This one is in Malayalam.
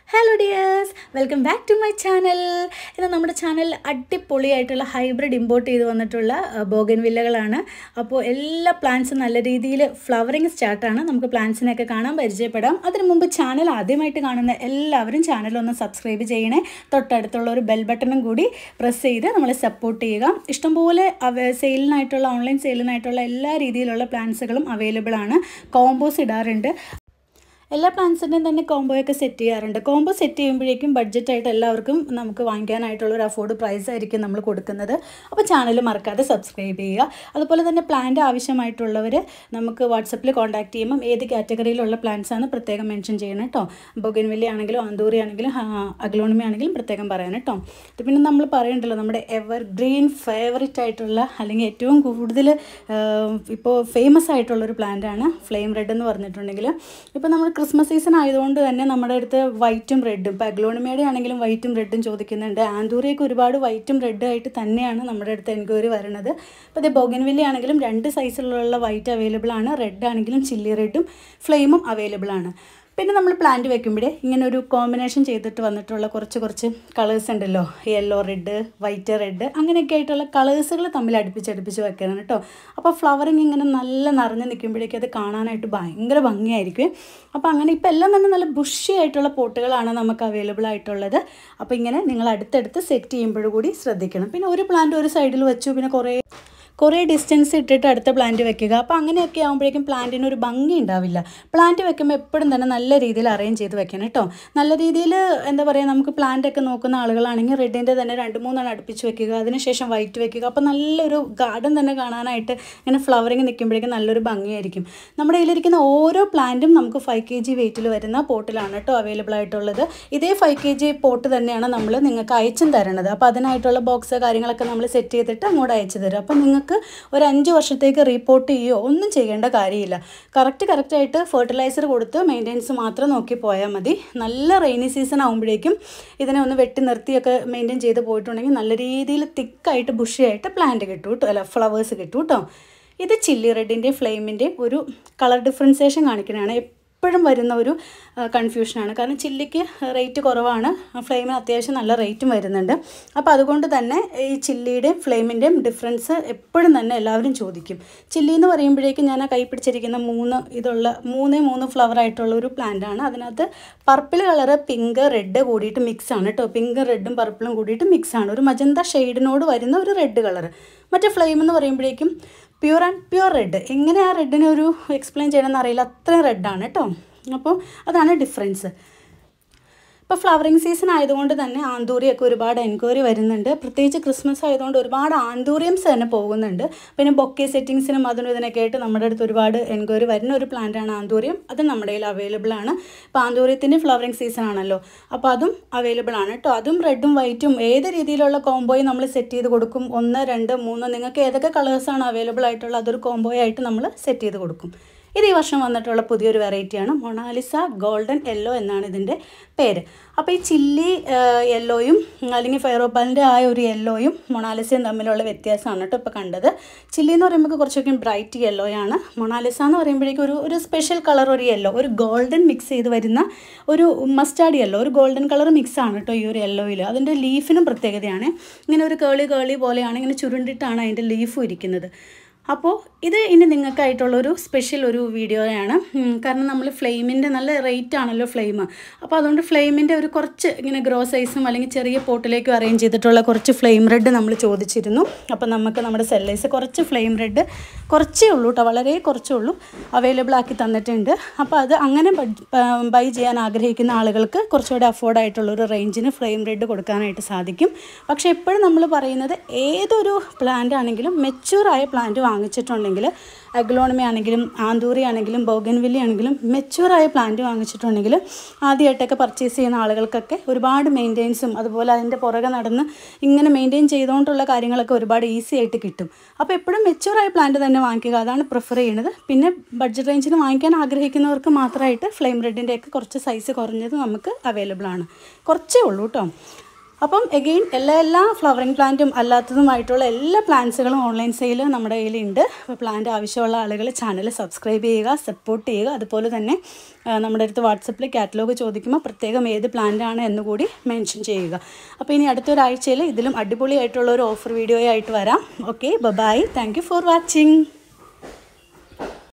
hello dears welcome back to my channel ഇത് നമ്മുടെ ചാനൽ അടിപൊളിയായിട്ടുള്ള ഹൈബ്രിഡ് ഇമ്പോർട്ട് ചെയ്ത് വന്നിട്ടുള്ള ബോഗൻ വില്ലകളാണ് അപ്പോൾ എല്ലാ പ്ലാന്റ്സും നല്ല രീതിയിൽ ഫ്ലവറിങ് സ്റ്റാർട്ടാണ് നമുക്ക് പ്ലാന്റ്സിനെയൊക്കെ കാണാൻ പരിചയപ്പെടാം അതിനു മുമ്പ് ചാനൽ ആദ്യമായിട്ട് കാണുന്ന എല്ലാവരും ചാനൽ ഒന്ന് സബ്സ്ക്രൈബ് ചെയ്യണേ തൊട്ടടുത്തുള്ള ഒരു ബെൽ ബട്ടണും കൂടി പ്രസ് ചെയ്ത് നമ്മളെ സപ്പോർട്ട് ചെയ്യുക ഇഷ്ടംപോലെ അവ സെയിലിനായിട്ടുള്ള ഓൺലൈൻ സെയിലിനായിട്ടുള്ള എല്ലാ രീതിയിലുള്ള പ്ലാന്റ്സുകളും അവൈലബിൾ ആണ് കോമ്പോസ് ഇടാറുണ്ട് എല്ലാ പ്ലാൻസിൻ്റെയും തന്നെ കോംബോയൊക്കെ സെറ്റ് ചെയ്യാറുണ്ട് കോംബോ സെറ്റ് ചെയ്യുമ്പോഴേക്കും ബഡ്ജറ്റായിട്ട് എല്ലാവർക്കും നമുക്ക് വാങ്ങിക്കാനായിട്ടുള്ള ഒരു അഫോർഡ് പ്രൈസ് ആയിരിക്കും നമ്മൾ കൊടുക്കുന്നത് അപ്പോൾ ചാനൽ മറക്കാതെ സബ്സ്ക്രൈബ് ചെയ്യുക അതുപോലെ തന്നെ പ്ലാന്റ് ആവശ്യമായിട്ടുള്ളവർ നമുക്ക് വാട്സപ്പിൽ കോൺടാക്ട് ചെയ്യുമ്പം ഏത് കാറ്റഗറിയിലുള്ള പ്ലാന്റ്സ് ആണ് പ്രത്യേകം മെൻഷൻ ചെയ്യണം കേട്ടോ ബൊഗൻവില്ലി ആണെങ്കിലും ആന്തൂറി ആണെങ്കിലും അഗ്ലോണിമി ആണെങ്കിലും പ്രത്യേകം പറയണം കേട്ടോ ഇത് പിന്നെ നമ്മൾ പറയണ്ടല്ലോ നമ്മുടെ എവർ ഗ്രീൻ ഫേവററ്റ് ആയിട്ടുള്ള അല്ലെങ്കിൽ ഏറ്റവും കൂടുതൽ ഇപ്പോൾ ഫേമസ് ആയിട്ടുള്ളൊരു പ്ലാന്റാണ് ഫ്ലെയിം റെഡ് എന്ന് പറഞ്ഞിട്ടുണ്ടെങ്കിൽ ഇപ്പോൾ നമ്മൾ ക്രിസ്മസ് സീസൺ ആയതുകൊണ്ട് തന്നെ നമ്മുടെ അടുത്ത് വൈറ്റും റെഡും ഇപ്പോൾ അഗ്ലോണിമയുടെ ആണെങ്കിലും വൈറ്റും റെഡും ചോദിക്കുന്നുണ്ട് ആന്തൂറിയൊക്കെ ഒരുപാട് വൈറ്റും റെഡും ആയിട്ട് തന്നെയാണ് നമ്മുടെ അടുത്ത് എൻക്വയറി വരുന്നത് അപ്പോൾ ഇത് ബോഗൻവില്ലി ആണെങ്കിലും രണ്ട് സൈസിലുള്ള വൈറ്റ് അവൈലബിൾ ആണ് റെഡ് ആണെങ്കിലും ചില്ലി റെഡും ഫ്ലെയിമും അവൈലബിൾ ആണ് പിന്നെ നമ്മൾ പ്ലാന്റ് വെക്കുമ്പോഴേ ഇങ്ങനെ ഒരു കോമ്പിനേഷൻ ചെയ്തിട്ട് വന്നിട്ടുള്ള കുറച്ച് കുറച്ച് കളേഴ്സ് ഉണ്ടല്ലോ യെല്ലോ റെഡ് വൈറ്റ് റെഡ് അങ്ങനെയൊക്കെ ആയിട്ടുള്ള കളേഴ്സുകൾ തമ്മിൽ അടുപ്പിച്ചടുപ്പിച്ച് വെക്കണം കേട്ടോ അപ്പോൾ ഫ്ലവറിങ് ഇങ്ങനെ നല്ല നിറഞ്ഞ് നിൽക്കുമ്പോഴേക്കും അത് കാണാനായിട്ട് ഭയങ്കര ഭംഗിയായിരിക്കും അപ്പോൾ അങ്ങനെ ഇപ്പോൾ എല്ലാം തന്നെ നല്ല ബുഷി ആയിട്ടുള്ള പോട്ടുകളാണ് നമുക്ക് അവൈലബിൾ ആയിട്ടുള്ളത് അപ്പോൾ ഇങ്ങനെ നിങ്ങൾ അടുത്തടുത്ത് സെറ്റ് ചെയ്യുമ്പോഴും കൂടി ശ്രദ്ധിക്കണം പിന്നെ ഒരു പ്ലാന്റ് ഒരു സൈഡിൽ വെച്ചു പിന്നെ കുറേ കുറേ ഡിസ്റ്റൻസ് ഇട്ടിട്ട് അടുത്ത പ്ലാന്റ് വെക്കുക അപ്പോൾ അങ്ങനെയൊക്കെ ആകുമ്പോഴേക്കും പ്ലാന്റിന് ഒരു ഭംഗി ഉണ്ടാവില്ല പ്ലാന്റ് വെക്കുമ്പോൾ എപ്പോഴും തന്നെ നല്ല രീതിയിൽ അറേഞ്ച് ചെയ്ത് വെക്കണം കേട്ടോ നല്ല രീതിയിൽ എന്താ പറയുക നമുക്ക് പ്ലാന്റ് ഒക്കെ നോക്കുന്ന ആളുകളാണെങ്കിൽ റെഡിൻ്റെ തന്നെ രണ്ട് മൂന്നെണ്ണം അടുപ്പിച്ച് വെക്കുക അതിനുശേഷം വൈറ്റ് വെക്കുക അപ്പോൾ നല്ലൊരു ഗാർഡൻ തന്നെ കാണാനായിട്ട് ഇങ്ങനെ ഫ്ലവറിങ് നിൽക്കുമ്പോഴേക്കും നല്ലൊരു ഭംഗിയായിരിക്കും നമ്മുടെ കയ്യിലിരിക്കുന്ന ഓരോ പ്ലാന്റും നമുക്ക് ഫൈവ് കെ ജി വെയിറ്റിൽ വരുന്ന പോട്ടിലാണ് കേട്ടോ അവൈലബിൾ ആയിട്ടുള്ളത് ഇതേ ഫൈവ് കെ ജി പോട്ട് തന്നെയാണ് നമ്മൾ നിങ്ങൾക്ക് അയച്ചും തരണത് അപ്പോൾ അതിനായിട്ടുള്ള ബോക്സ് കാര്യങ്ങളൊക്കെ നമ്മൾ സെറ്റ് ചെയ്തിട്ട് അങ്ങോട്ട് അയച്ചു തരും അപ്പോൾ നിങ്ങൾക്ക് നിങ്ങൾക്ക് ഒരു അഞ്ച് വർഷത്തേക്ക് റിപ്പോർട്ട് ചെയ്യുകയോ ഒന്നും ചെയ്യേണ്ട കാര്യമില്ല കറക്റ്റ് കറക്റ്റായിട്ട് ഫെർട്ടിലൈസർ കൊടുത്ത് മെയിൻ്റെനൻസ് മാത്രം നോക്കി പോയാൽ മതി നല്ല റെയിനി സീസൺ ആകുമ്പോഴേക്കും ഇതിനെ ഒന്ന് വെട്ടി നിർത്തിയൊക്കെ മെയിൻറ്റെയിൻ ചെയ്ത് പോയിട്ടുണ്ടെങ്കിൽ നല്ല രീതിയിൽ തിക്കായിട്ട് ബുഷിയായിട്ട് പ്ലാന്റ് കിട്ടും കേട്ടോ അല്ല ഫ്ലവേഴ്സ് കിട്ടും കേട്ടോ ഇത് ചില്ലി റെഡിൻ്റെയും ഫ്ലെയിമിൻ്റെയും ഒരു കളർ ഡിഫറൻസിയേഷൻ കാണിക്കുന്നതാണ് എപ്പോഴും വരുന്ന ഒരു കൺഫ്യൂഷനാണ് കാരണം ചില്ലിക്ക് റേറ്റ് കുറവാണ് ഫ്ലെയിമിന് അത്യാവശ്യം നല്ല റേറ്റും വരുന്നുണ്ട് അപ്പോൾ അതുകൊണ്ട് തന്നെ ഈ ചില്ലിയുടെയും ഫ്ലെയിമിൻ്റെയും ഡിഫറൻസ് എപ്പോഴും തന്നെ എല്ലാവരും ചോദിക്കും ചില്ലി എന്ന് പറയുമ്പോഴേക്കും ഞാൻ ആ കൈ പിടിച്ചിരിക്കുന്ന മൂന്ന് ഇതുള്ള മൂന്നേ മൂന്ന് ഫ്ലവർ ആയിട്ടുള്ള ഒരു പ്ലാന്റാണ് അതിനകത്ത് പർപ്പിൾ കളറ് പിങ്ക് റെഡ് കൂടിയിട്ട് മിക്സ് ആണ് കേട്ടോ പിങ്ക് റെഡും പർപ്പിളും കൂടിയിട്ട് മിക്സ് ആണ് ഒരു മജന്ത ഷെയ്ഡിനോട് വരുന്ന ഒരു റെഡ് കളർ മറ്റേ ഫ്ലെയിം എന്ന് പറയുമ്പോഴേക്കും പ്യുർ ആൻഡ് പ്യുർ റെഡ് എങ്ങനെ ആ റെഡിനെ ഒരു എക്സ്പ്ലെയിൻ ചെയ്യണമെന്ന് അറിയില്ല അത്രയും റെഡാണ് കേട്ടോ അപ്പോൾ അതാണ് ഡിഫറൻസ് ഇപ്പോൾ ഫ്ലവറിങ് സീസൺ ആയതുകൊണ്ട് തന്നെ ആന്തൂറിയൊക്കെ ഒരുപാട് എൻക്വയറി വരുന്നുണ്ട് പ്രത്യേകിച്ച് ക്രിസ്മസ് ആയതുകൊണ്ട് ഒരുപാട് ആന്തൂറിയംസ് തന്നെ പോകുന്നുണ്ട് പിന്നെ ബൊക്കെ സെറ്റിങ്സിനും അതിനും ഇതിനൊക്കെ ആയിട്ട് നമ്മുടെ അടുത്ത് ഒരുപാട് എൻക്വയറി വരുന്ന ഒരു പ്ലാന്റാണ് ആന്തൂറിയം അത് നമ്മുടെ കയ്യിൽ അവൈലബിൾ ആണ് ഇപ്പോൾ ആന്തൂറിയത്തിൻ്റെ ഫ്ലവറിങ് സീസൺ ആണല്ലോ അപ്പോൾ അതും അവൈലബിൾ ആണ് കേട്ടോ അതും റെഡും വൈറ്റും ഏത് രീതിയിലുള്ള കോംബോയും നമ്മൾ സെറ്റ് ചെയ്ത് കൊടുക്കും ഒന്ന് രണ്ട് മൂന്ന് നിങ്ങൾക്ക് ഏതൊക്കെ കളേഴ്സാണ് അവൈലബിൾ ആയിട്ടുള്ള അതൊരു കോംബോയായിട്ട് ആയിട്ട് നമ്മൾ സെറ്റ് ചെയ്ത് കൊടുക്കും ഇത് ഈ വർഷം വന്നിട്ടുള്ള പുതിയൊരു വെറൈറ്റിയാണ് മൊണാലിസ ഗോൾഡൻ യെല്ലോ എന്നാണ് ഇതിൻ്റെ പേര് അപ്പോൾ ഈ ചില്ലി യെല്ലോയും അല്ലെങ്കിൽ ഫെയറോപ്പാലിൻ്റെ ആ ഒരു യെല്ലോയും മൊണാലിസയും തമ്മിലുള്ള വ്യത്യാസമാണ് കേട്ടോ ഇപ്പോൾ കണ്ടത് ചില്ലി എന്ന് പറയുമ്പോൾ കുറച്ചൊക്കെ ബ്രൈറ്റ് യെല്ലോയാണ് മൊണാലിസ എന്ന് പറയുമ്പോഴേക്കും ഒരു ഒരു സ്പെഷ്യൽ കളർ ഒരു യെല്ലോ ഒരു ഗോൾഡൻ മിക്സ് ചെയ്ത് വരുന്ന ഒരു മസ്റ്റാർഡ് യെല്ലോ ഒരു ഗോൾഡൻ കളർ മിക്സ് ആണ് കേട്ടോ ഈ ഒരു യെല്ലോയിൽ അതിൻ്റെ ലീഫിനും പ്രത്യേകതയാണ് ഇങ്ങനെ ഒരു കേളി കേളി പോലെയാണ് ഇങ്ങനെ ചുരുണ്ടിട്ടാണ് അതിൻ്റെ ലീഫും ഇരിക്കുന്നത് അപ്പോൾ ഇത് ഇനി നിങ്ങൾക്കായിട്ടുള്ളൊരു സ്പെഷ്യൽ ഒരു വീഡിയോയാണ് കാരണം നമ്മൾ ഫ്ലെയിമിൻ്റെ നല്ല റേറ്റ് ആണല്ലോ ഫ്ലെയിം അപ്പോൾ അതുകൊണ്ട് ഫ്ലെയിമിൻ്റെ ഒരു കുറച്ച് ഇങ്ങനെ ഗ്രോ സൈസും അല്ലെങ്കിൽ ചെറിയ പോട്ടിലേക്കും അറേഞ്ച് ചെയ്തിട്ടുള്ള കുറച്ച് ഫ്ലെയിം റെഡ് നമ്മൾ ചോദിച്ചിരുന്നു അപ്പോൾ നമുക്ക് നമ്മുടെ സെല്ലേഴ്സ് കുറച്ച് ഫ്ലെയിം റെഡ് കുറച്ചേ ഉള്ളൂ കേട്ടോ വളരെ കുറച്ചേ ഉള്ളൂ അവൈലബിൾ ആക്കി തന്നിട്ടുണ്ട് അപ്പോൾ അത് അങ്ങനെ ബൈ ചെയ്യാൻ ആഗ്രഹിക്കുന്ന ആളുകൾക്ക് കുറച്ചുകൂടെ അഫോർഡ് ആയിട്ടുള്ളൊരു റേഞ്ചിന് ഫ്ലെയിം റെഡ് കൊടുക്കാനായിട്ട് സാധിക്കും പക്ഷേ എപ്പോഴും നമ്മൾ പറയുന്നത് ഏതൊരു പ്ലാന്റ് ആണെങ്കിലും മെച്യൂറായ പ്ലാന്റ് വാങ്ങിച്ചിട്ടുണ്ടെങ്കിൽ അഗ്ലോണമി ആണെങ്കിലും ആന്തൂറി ആണെങ്കിലും ബോഗൻവില്ലി ആണെങ്കിലും മെച്യൂറായ പ്ലാന്റ് വാങ്ങിച്ചിട്ടുണ്ടെങ്കിൽ ആദ്യമായിട്ടൊക്കെ പർച്ചേസ് ചെയ്യുന്ന ആളുകൾക്കൊക്കെ ഒരുപാട് മെയിൻറ്റെയിൻസും അതുപോലെ അതിൻ്റെ പുറകെ നടന്ന് ഇങ്ങനെ മെയിൻറ്റെയിൻ ചെയ്തുകൊണ്ടുള്ള കാര്യങ്ങളൊക്കെ ഒരുപാട് ഈസി ആയിട്ട് കിട്ടും അപ്പോൾ എപ്പോഴും മെച്യൂറായ പ്ലാന്റ് തന്നെ വാങ്ങിക്കുക അതാണ് പ്രിഫർ ചെയ്യുന്നത് പിന്നെ ബഡ്ജറ്റ് റേഞ്ചിന് വാങ്ങിക്കാൻ ആഗ്രഹിക്കുന്നവർക്ക് മാത്രമായിട്ട് ഫ്ലെയിം റെഡിൻ്റെയൊക്കെ കുറച്ച് സൈസ് കുറഞ്ഞത് നമുക്ക് അവൈലബിൾ ആണ് കുറച്ചേ ഉള്ളൂ കേട്ടോ അപ്പം എഗെയിൻ എല്ലാ എല്ലാ ഫ്ലവറിങ് പ്ലാന്റും അല്ലാത്തതുമായിട്ടുള്ള എല്ലാ പ്ലാന്റ്സുകളും ഓൺലൈൻ സെയിൽ നമ്മുടെ കയ്യിലുണ്ട് അപ്പോൾ പ്ലാന്റ് ആവശ്യമുള്ള ആളുകൾ ചാനൽ സബ്സ്ക്രൈബ് ചെയ്യുക സപ്പോർട്ട് ചെയ്യുക അതുപോലെ തന്നെ ആ, നമ്മുടെ അടുത്ത് വാട്സപ്പിൽ കാറ്റലോഗ് ചോദിക്കുമ്പോൾ പ്രത്യേകം ഏത് പ്ലാന്റ് ആണ് എന്ന് കൂടി മെൻഷൻ ചെയ്യുക അപ്പോൾ ഇനി അടുത്തൊരാഴ്ചയിൽ ഇതിലും അടിപൊളിയായിട്ടുള്ള ഒരു ഓഫർ വീഡിയോ ആയിട്ട് വരാം okay bye thank you for watching